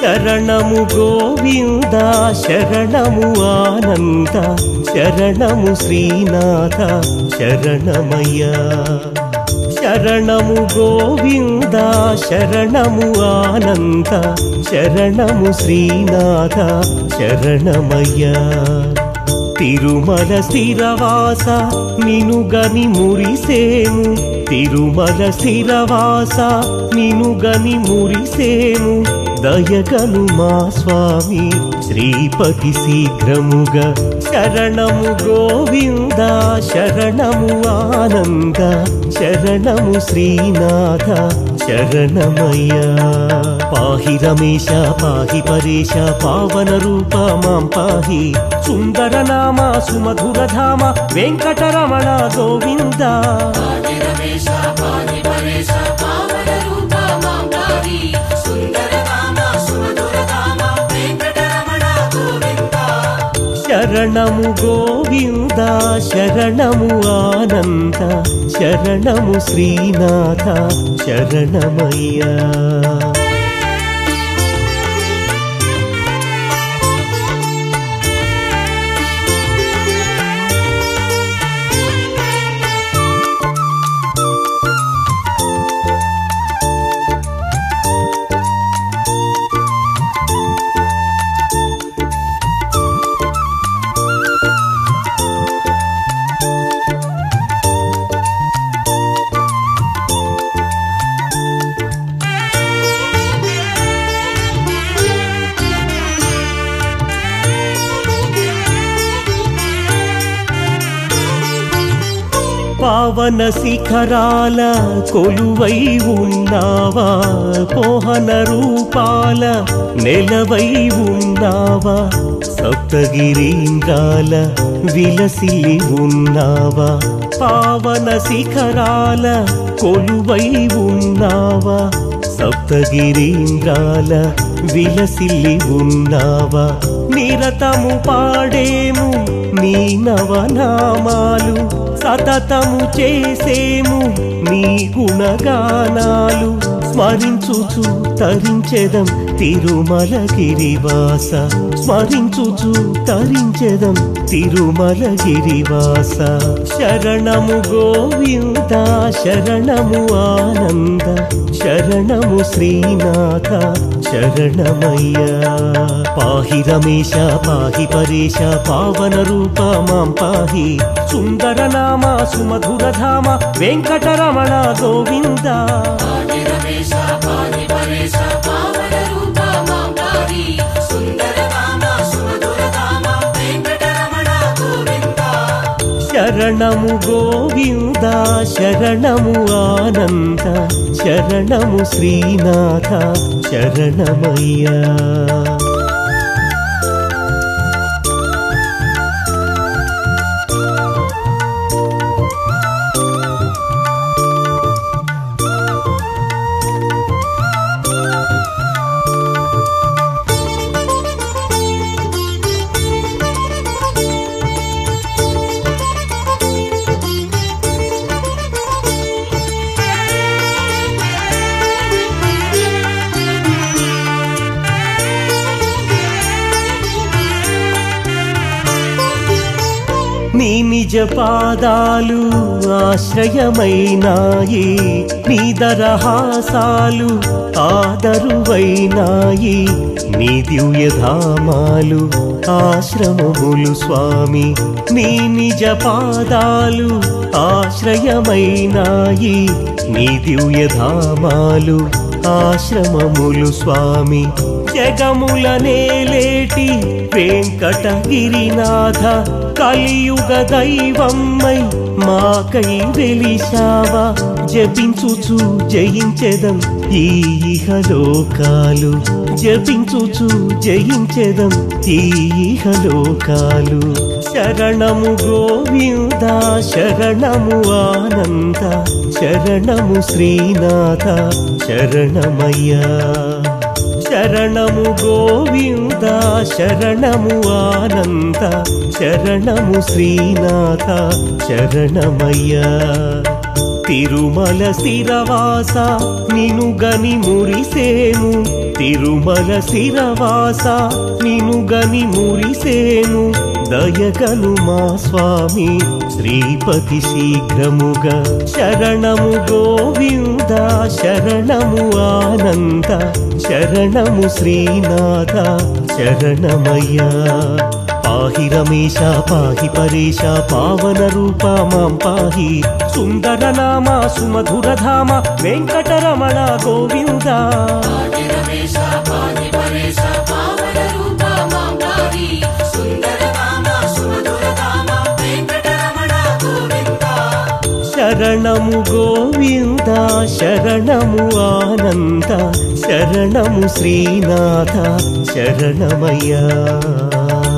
శరణము గోవింద శరణము ఆనంద శరణము శ్రీనాథ శరణమయ్యా శరణము గోవింద శరణము ఆనంద శరణము శ్రీనాథ శరణమయ్యా తిరుమల స్థిరవాస నినుగని మురిసేము తిరుమల స్థిరవాస నినుగని మురిసేము దయగను మా స్వామి శ్రీపతి శీఘ్రముగా శరణము గోవింద శరణము ఆనంద శరణము శ్రీనాథ శరణమయ్యా పాహి రమేశ పాహి పరేశ పావన రూప మాం పాహి సుందర నామ సుమధుర ధామ వెంకటరమణ గోవింద పాది రమేశ పాది పరేశ పావన రూప మాం పాహి సుందర నామ సుమధుర నామ వెంకటరమణ గోవింద శరణము గోవింద శరణము ఆనంద శరణము శ్రీనాథ శరణమయ్యా పావన శిఖరాల కొలువై ఉన్నావా పోహన రూపాల నెలవై ఉన్నావా సప్తగిరీంద్రాల విలసిల్లి ఉన్నావా పావన శిఖరాల కొలువై ఉన్నావా సప్తగిరీంద్రాల విలసిల్లి ఉన్నావా నిరతము పాడేము నీ నవనామాలు సతతము చేసేము నీ గుణగానాలు స్మరించుచు తరించెదం తిరుమల గిరివాస స్మరించుచు తరించెదం తిరుమల గిరివాస శరణము గోవింద శరణము ఆనంద శరణము శ్రీనాథ శరణమయ్యా పాహి రమేశ పాహి పరేశ పావన రూప మాం పాహి సుందర నామ సుమధుర ధామ వెంకటరమణ గోవింద పాది రమేశ పాది పరేశ పావన రూప మాం పాహి సుందర నామ సుమధుర నామ వెంకటరమణ గోవింద శరణము గోవింద శరణము ఆనంద శరణము శ్రీనాథ శరణమయ్యా నీ నిజ పాదాలు ఆశ్రయమైనాయి నీ దరహాసాలు ఆదరువైనాయి నీ దివ్యధామాలు ఆశ్రమములు స్వామి నీ నిజ పాదాలు ఆశ్రయమైనాయి నీ దివ్యధామాలు ఆశ్రమములు స్వామి జగముల నేలేటి వెంకటగిరినాథ కలియుగ దైవమ్మై మాకై వెలిశావా జపించుచు జయించెదం ఈ ఇహలోకాలు జపించుచు జయించెదం ఈ ఇహలోకాలు శరణము గోవింద శరణము ఆనంద శరణము శ్రీనాథ శరణమయ్యా శరణము గోవింద శరణము ఆనంద శరణము శ్రీనాథ శరణమయ్యా తిరుమల స్థిరవాస నిను గని మురిసేము తిరుమల శిరవాస నినుగని మురిసేను దయగను మా స్వామి శ్రీపతి శీఘ్రముగా శరణము గోవింద శరణము ఆనంద శరణము శ్రీనాథ శరణమయ్యా పాహి రమేశ పాహి పరేశ పావన రూప మాం పాహి సుందర నామ సుమధుర ధామ వెంకటరమణ గోవింద పాటి రమేశ పాటి పరేశ పావన రూప మాం పాహి సుందర నామ సుమధుర నామ వెంకటరమణ గోవింద శరణము గోవింద శరణము ఆనంద శరణము శ్రీనాథ శరణమయ్యా